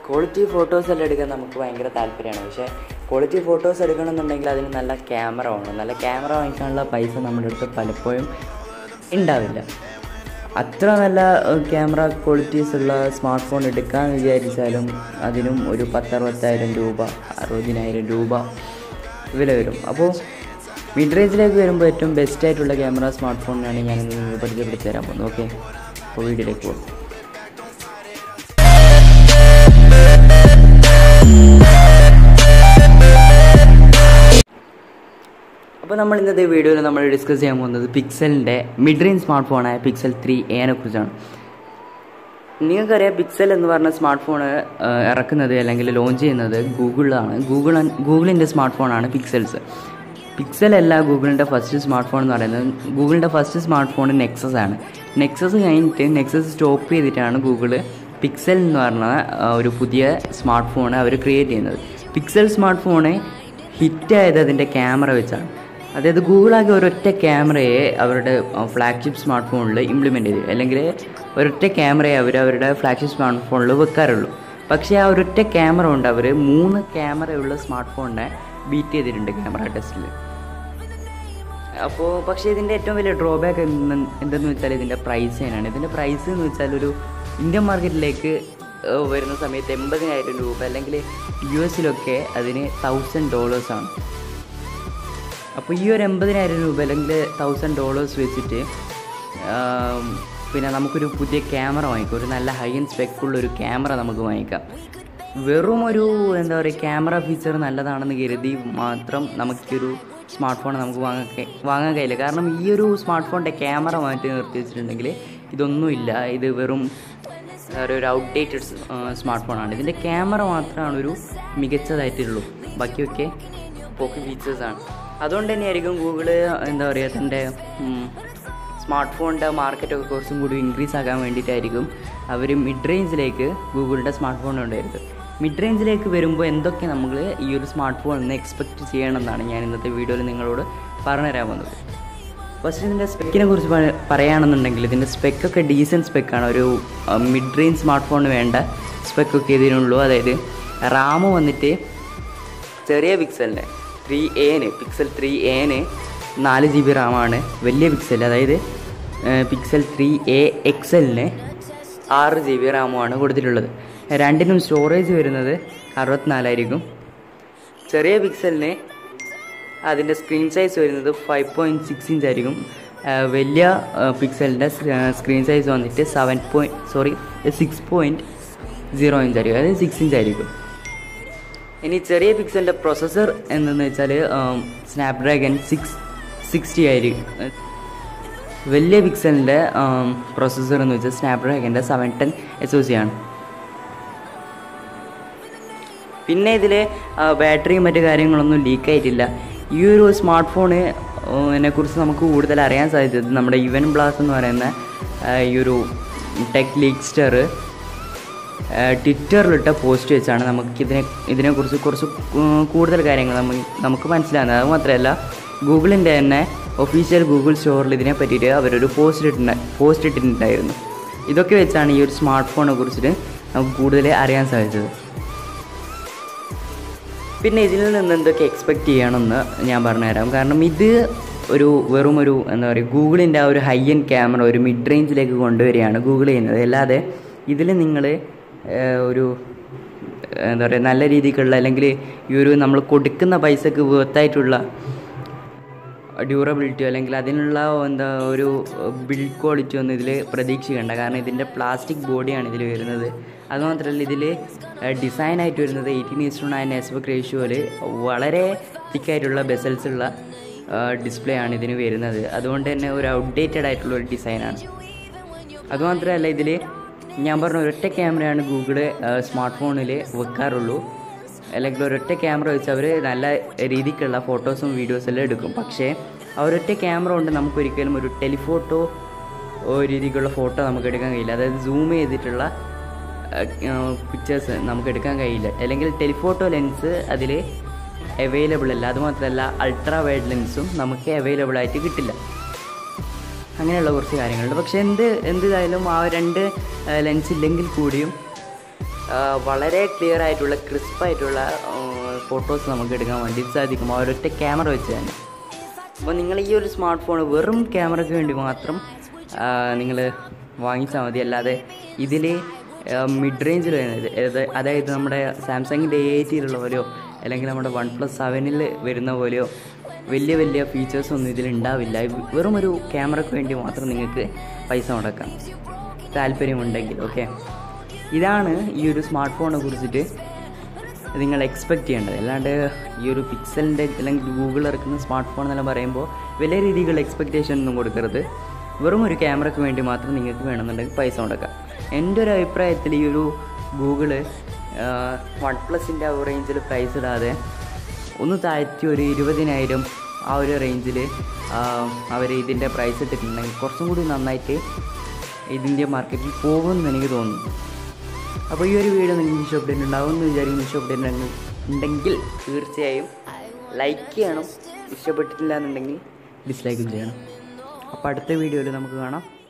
quality photos എല്ലാം എടുക്കാൻ നമുക്ക് ഭയങ്കര താല്പര്യമാണ് പക്ഷേ ക്വാളിറ്റി ഫോട്ടോസ് എടുക്കണമെന്നുണ്ടെങ്കിൽ അതിന് നല്ല ക്യാമറ വേണം നല്ല ക്യാമറ വാങ്ങിക്കാനുള്ള പൈസ നമ്മുടെ അടുത്ത് പലപ്പോഴും ഉണ്ടാവില്ല അത്ര നല്ല ക്യാമറ ക്വാളിറ്റീസ് ഉള്ള സ്മാർട്ട് ഫോൺ എടുക്കാമെന്ന് വിചാരിച്ചാലും അതിനും ഒരു പത്തറുപത്തായിരം രൂപ അറുപതിനായിരം രൂപ വില വരും അപ്പോൾ മിഡ് റേഞ്ചിലേക്ക് വരുമ്പോൾ ഏറ്റവും ബെസ്റ്റ് ആയിട്ടുള്ള ക്യാമറ സ്മാർട്ട് ഫോണിനാണ് ഞാൻ ഇന്ന് പരിചയപ്പെടുത്തി തരാൻ പോകുന്നത് ഓക്കെ അപ്പോൾ വീഡിയോയിലേക്ക് പോകും അപ്പോൾ നമ്മൾ ഇന്നത്തെ വീഡിയോയിൽ നമ്മൾ ഡിസ്കസ് ചെയ്യാൻ പോകുന്നത് പിക്സലിൻ്റെ മിഡ് റേഞ്ച് സ്മാർട്ട് ഫോണായ പിക്സൽ ത്രീ എനെ കുറിച്ചാണ് നിങ്ങൾക്കറിയാം പിക്സൽ എന്ന് പറഞ്ഞ സ്മാർട്ട് ഫോൺ ഇറക്കുന്നത് അല്ലെങ്കിൽ ലോഞ്ച് ചെയ്യുന്നത് ഗൂഗിളിലാണ് ഗൂഗിൾ ഗൂഗിളിൻ്റെ സ്മാർട്ട് ഫോണാണ് പിക്സൽസ് പിക്സൽ അല്ല ഗൂഗിളിൻ്റെ ഫസ്റ്റ് സ്മാർട്ട് ഫോൺ എന്ന് പറയുന്നത് ഗൂഗിളിൻ്റെ ഫസ്റ്റ് സ്മാർട്ട് ഫോൺ നെക്സസ് ആണ് നെക്സസ് കഴിഞ്ഞിട്ട് നെക്സസ് സ്റ്റോപ്പ് ചെയ്തിട്ടാണ് ഗൂഗിള് പിക്സൽ എന്ന് പറഞ്ഞ ആ, ഒരു പുതിയ സ്മാർട്ട് ഫോൺ അവർ ക്രിയേറ്റ് ചെയ്യുന്നത് പിക്സൽ സ്മാർട്ട് ഫോണ് ഹിറ്റായത് അതിൻ്റെ ക്യാമറ വെച്ചാണ് അതായത് ഗൂഗിളാകെ ഒരൊറ്റ ക്യാമറയെ അവരുടെ ഫ്ലാഗ്ഷിപ്പ് സ്മാർട്ട് ഫോണിൽ ഇംപ്ലിമെൻ്റ് ചെയ്തു അല്ലെങ്കിൽ ഒരൊറ്റ ക്യാമറയെ അവർ അവരുടെ ഫ്ലാഗ്ഷിപ്പ് സ്മാർട്ട് ഫോണിൽ വെക്കാറുള്ളൂ പക്ഷേ ആ ഒരൊറ്റ ക്യാമറ കൊണ്ട് അവർ മൂന്ന് ക്യാമറയുള്ള സ്മാർട്ട് ഫോണിനെ ബീറ്റ് ചെയ്തിട്ടുണ്ട് ക്യാമറ ടെസ്റ്റിൽ അപ്പോൾ പക്ഷേ ഇതിൻ്റെ ഏറ്റവും വലിയ ഡ്രോബാക്ക് എന്തെന്ന് വെച്ചാൽ ഇതിൻ്റെ പ്രൈസ് തന്നെയാണ് ഇതിൻ്റെ പ്രൈസ് എന്ന് വെച്ചാൽ ഒരു ഇന്ത്യൻ മാർക്കറ്റിലേക്ക് ഏഹ്, വരുന്ന സമയത്ത് എൺപതിനായിരം രൂപ അല്ലെങ്കിൽ യു എസിലൊക്കെ അതിന് തൗസൻഡ് ഡോളേഴ്സാണ് അപ്പോൾ ഈ ഒരു എൺപതിനായിരം രൂപ അല്ലെങ്കിൽ തൗസൻഡ് ഡോളേഴ്സ് വെച്ചിട്ട് ആം, പിന്നെ നമുക്കൊരു പുതിയ ക്യാമറ വാങ്ങിക്കാം ഒരു നല്ല ഹൈ എൻഡ് സ്പെക്കുള്ള ഒരു ക്യാമറ നമുക്ക് വാങ്ങിക്കാം വെറും ഒരു എന്താ പറയുക ക്യാമറ ഫീച്ചർ നല്ലതാണെന്ന് കരുതി മാത്രം നമുക്കൊരു സ്മാർട്ട് ഫോൺ നമുക്ക് വാങ്ങാൻ കഴി- വാങ്ങാൻ കഴിയില്ല കാരണം ഈ ഒരു സ്മാർട്ട് ഫോണിൻ്റെ ക്യാമറ മാറ്റി നിർത്തി വെച്ചിട്ടുണ്ടെങ്കിൽ ഇതൊന്നുമില്ല ഇത് വെറും എന്താ പറയുക ഒരു ഔട്ട്ഡേറ്റഡ് സ്മാർട്ട് ഫോണാണ് ഇതിൻ്റെ ക്യാമറ മാത്രമാണ് ഒരു മികച്ചതായിട്ടുള്ളൂ ബാക്കിയൊക്കെ പോക്ക് ഫീച്ചേഴ്സാണ് അതുകൊണ്ട് തന്നെയായിരിക്കും ഗൂഗിള് എന്താ പറയുക തൻ്റെ സ്മാർട്ട് ഫോണിൻ്റെ മാർക്കറ്റൊക്കെ കുറച്ചും കൂടി ഇൻക്രീസ് ആക്കാൻ വേണ്ടിയിട്ടായിരിക്കും അവർ മിഡ് റേഞ്ചിലേക്ക് ഗൂഗിളിൻ്റെ സ്മാർട്ട് ഫോൺ കൊണ്ടുവരുന്നത് മിഡ് റേഞ്ചിലേക്ക് വരുമ്പോൾ എന്തൊക്കെ നമ്മൾ ഈ ഒരു സ്മാർട്ട് ഫോണിൽ നിന്ന് എക്സ്പെക്റ്റ് ചെയ്യണമെന്നാണ് ഞാൻ ഇന്നത്തെ വീഡിയോയിൽ നിങ്ങളോട് പറഞ്ഞുതരാൻ വന്നത് ഫസ്റ്റ് ഇതിൻ്റെ സ്പെക്കിനെ കുറിച്ച് പ- പറയുകയാണെന്നുണ്ടെങ്കിൽ ഇതിൻ്റെ സ്പെക്കൊക്കെ ഡീസൻറ്റ് സ്പെക്കാണ് ഒരു മിഡ് റേഞ്ച് സ്മാർട്ട് ഫോണിന് വേണ്ട സ്പെക്കൊക്കെ ഇതിനുള്ളൂ അതായത് റാം വന്നിട്ട് ചെറിയ പിക്സലിന് ത്രീ എന് പിക്സൽ ത്രീ എന് നാല് ജി ബി റാമാണ് വലിയ പിക്സൽ അതായത് പിക്സൽ ത്രീ എ എക്സലിന് ആറ് ജി ബി റാമുമാണ് കൊടുത്തിട്ടുള്ളത് രണ്ടിനും സ്റ്റോറേജ് വരുന്നത് അറുപത്തിനാലായിരിക്കും ചെറിയ പിക്സലിന് അതിൻ്റെ സ്ക്രീൻ സൈസ് വരുന്നത് ഫൈവ് പോയിൻറ്റ് സിക്സ് ഇഞ്ച് ആയിരിക്കും ആ, വലിയ പിക്സലിൻ്റെ സ്ക്രീൻ സൈസ് വന്നിട്ട് seven point sorry six point zero inch ആയിരിക്കും അതായത് സിക്സ് ഇഞ്ച് ആയിരിക്കും ഇനി ചെറിയ പിക്സലിൻ്റെ പ്രൊസസ്സർ എന്തെന്ന് വെച്ചാൽ സ്നാപ്ഡ്രാഗൺ സിക്സ് സിക്സ്റ്റി ആയിരിക്കും വലിയ പിക്സലിൻ്റെ പ്രൊസസ്സർ എന്ന് വെച്ചാൽ സ്നാപ്ഡ്രാഗൻ്റെ seven ten S O C ആണ് പിന്നെ ഇതിൽ ബാറ്ററിയും മറ്റു കാര്യങ്ങളൊന്നും ലീക്ക് ആയിട്ടില്ല ഈ ഒരു സ്മാർട്ട് ഫോണ് കുറിച്ച് നമുക്ക് കൂടുതൽ അറിയാൻ സാധിച്ചത് നമ്മുടെ ഇവൻ ബ്ലാസ് എന്ന് പറയുന്ന ആ, ഈ ഒരു ടെക് ലീക്സ്റ്റർ ട്വിറ്ററിലിട്ട പോസ്റ്റ് വെച്ചാണ് നമുക്ക് ഇതിനെ ഇതിനെക്കുറിച്ച് കുറച്ച് കൂ- കൂടുതൽ കാര്യങ്ങൾ നമുക്ക് നമുക്ക് മനസ്സിലാകുന്നത് അത് മാത്രമല്ല ഗൂഗിളിൻ്റെ തന്നെ ഒഫീഷ്യൽ ഗൂഗിൾ സ്റ്റോറിൽ ഇതിനെ പറ്റിയിട്ട് അവരൊരു പോസ്റ്റ് ഇട്ടിട്ടുണ്ട പോസ്റ്റ് ഇട്ടിട്ടുണ്ടായിരുന്നു ഇതൊക്കെ വെച്ചാണ് ഈ ഒരു സ്മാർട്ട് ഫോണിനെ കുറിച്ചിട്ട് നമുക്ക് കൂടുതൽ അറിയാൻ സാധിച്ചത് പിന്നെ ഇതിൽ നിന്ന് എന്തൊക്കെ എക്സ്പെക്റ്റ് ചെയ്യണമെന്ന് ഞാൻ പറഞ്ഞുതരാം കാരണം ഇത് ഒരു വെറും ഒരു എന്താ പറയുക ഗൂഗിളിൻ്റെ ആ ഒരു ഹൈ എൻഡ് ക്യാമറ ഒരു മിഡ് റേഞ്ചിലേക്ക് കൊണ്ടുവരികയാണ് ഗൂഗിൾ ചെയ്യുന്നത് അല്ലാതെ ഇതിൽ നിങ്ങൾ ഒരു എന്താ പറയുക നല്ല രീതിക്കുള്ള അല്ലെങ്കിൽ ഈ ഒരു നമ്മൾ കൊടുക്കുന്ന പൈസക്ക് വേർത്തായിട്ടുള്ള ഡ്യൂറബിലിറ്റിയോ അല്ലെങ്കിൽ അതിനുള്ള എന്താ ഒരു ബിൽഡ് ക്വാളിറ്റി ഒന്നും ഇതിൽ പ്രതീക്ഷിക്കേണ്ട കാരണം ഇതിൻ്റെ പ്ലാസ്റ്റിക് ബോഡിയാണ് ഇതിൽ വരുന്നത് അതുമാത്രമല്ല ഇതിൽ ഡിസൈനായിട്ട് വരുന്നത് എയ്റ്റീൻ ഈസ്റ്റു നയൻ എസ്പെക്ട് റേഷ്യോയിൽ വളരെ തിക്കായിട്ടുള്ള ബെസൽസ് ഉള്ള ഡിസ്പ്ലേ ആണ് ഇതിന് വരുന്നത് അതുകൊണ്ട് തന്നെ ഒരു ഔട്ട്ഡേറ്റഡ് ആയിട്ടുള്ള ഒരു ഡിസൈനാണ് അതുമാത്രമല്ല ഇതിൽ ഞാൻ പറഞ്ഞ ഒരൊറ്റ ക്യാമറയാണ് ഗൂഗിള് സ്മാർട്ട് ഫോണിൽ വെക്കാറുള്ളൂ അല്ലെങ്കിൽ ഒരൊറ്റ ക്യാമറ വെച്ച് അവർ നല്ല രീതിക്കുള്ള ഫോട്ടോസും വീഡിയോസും എല്ലാം എടുക്കും പക്ഷേ ആ ഒരൊറ്റ ക്യാമറ കൊണ്ട് നമുക്കൊരിക്കലും ഒരു ടെലിഫോട്ടോ രീതിക്കുള്ള ഫോട്ടോ നമുക്ക് എടുക്കാൻ കഴിയില്ല അതായത് സൂം ചെയ്തിട്ടുള്ള പിക്ചേഴ്സ് നമുക്ക് എടുക്കാൻ കഴിയില്ല അല്ലെങ്കിൽ ടെലിഫോട്ടോ ലെൻസ് അതിൽ അവൈലബിൾ അല്ല അതുമാത്രമല്ല അൾട്രാ വൈഡ് ലെൻസും നമുക്ക് അവൈലബിൾ ആയിട്ട് കിട്ടില്ല അങ്ങനെയുള്ള കുറച്ച് കാര്യങ്ങളുണ്ട് പക്ഷേ എന്ത് എന്തായാലും ആ രണ്ട് ലെൻസ് ഇല്ലെങ്കിൽ കൂടിയും ആ, വളരെ ക്ലിയർ ആയിട്ടുള്ള ക്രിസ്പായിട്ടുള്ള ഫോട്ടോസ് നമുക്ക് എടുക്കാൻ വേണ്ടി സാധിക്കും ആ ഒരൊറ്റ ക്യാമറ വെച്ച് തന്നെ അപ്പോൾ നിങ്ങൾ ഈ ഒരു സ്മാർട്ട് ഫോൺ വെറും ക്യാമറയ്ക്ക് വേണ്ടി മാത്രം നിങ്ങൾ വാങ്ങിച്ചാൽ മതി അല്ലാതെ ഇതിൽ മിഡ് റേഞ്ചിൽ വരുന്നത് ഏത്- അതായത് നമ്മുടെ സാംസങ്ങിൻ്റെ എ എയ്റ്റിയിലുള്ള പോലെയോ അല്ലെങ്കിൽ നമ്മുടെ വൺ പ്ലസ് സെവനിൽ വരുന്ന പോലെയോ വലിയ വലിയ ഫീച്ചേഴ്സ് ഒന്നും ഇതിൽ ഉണ്ടാവില്ല വെറും ഒരു ക്യാമറയ്ക്ക് വേണ്ടി മാത്രം നിങ്ങൾക്ക് പൈസ മുടക്കാം താല്പര്യമുണ്ടെങ്കിൽ ഓക്കെ ഇതാണ് ഈ ഒരു സ്മാർട്ട് ഫോണിനെ കുറിച്ചിട്ട് നിങ്ങൾ എക്സ്പെക്റ്റ് ചെയ്യേണ്ടത് അല്ലാണ്ട് ഈ ഒരു പിക്സലിൻ്റെ അല്ലെങ്കിൽ ഗൂഗിൾ ഇറക്കുന്ന സ്മാർട്ട് ഫോൺ എന്നെല്ലാം പറയുമ്പോൾ വലിയ രീതിയിലുള്ള എക്സ്പെക്റ്റേഷൻ ഒന്നും കൊടുക്കരുത് വെറും ഒരു ക്യാമറയ്ക്ക് വേണ്ടി മാത്രം നിങ്ങൾക്ക് വേണമെന്നുണ്ടെങ്കിൽ പൈസ മുടക്കാം എൻ്റെ ഒരു അഭിപ്രായത്തിൽ ഈ ഒരു ഗൂഗിള് വൺ പ്ലസിൻ്റെ ആ റേഞ്ചിൽ പ്രൈസ് ഇടാതെ ഒന്ന് താഴ്ത്തി ഒരു ഇരുപതിനായിരം ആ ഒരു റേഞ്ചിൽ അവർ ഇതിൻ്റെ പ്രൈസ് ഇട്ടിട്ടുണ്ടെങ്കിൽ കുറച്ചും കൂടി നന്നായിട്ട് ഇതിൻ്റെ മാർക്കറ്റിൽ പോകുമെന്ന് എനിക്ക് തോന്നുന്നു അപ്പോൾ ഈ ഒരു വീഡിയോ നിങ്ങൾക്ക് ഇഷ്ടപ്പെട്ടിട്ടുണ്ടാവും എന്ന് വിചാരിക്കുന്നു ഇഷ്ടപ്പെട്ടിട്ടുണ്ടെങ്കിൽ ഉണ്ടെങ്കിൽ തീർച്ചയായും ലൈക്ക് ചെയ്യണം ഇഷ്ടപ്പെട്ടിട്ടില്ല എന്നുണ്ടെങ്കിൽ ഡിസ്ലൈക്കും ചെയ്യണം അപ്പോൾ അടുത്ത വീഡിയോയിൽ നമുക്ക് കാണാം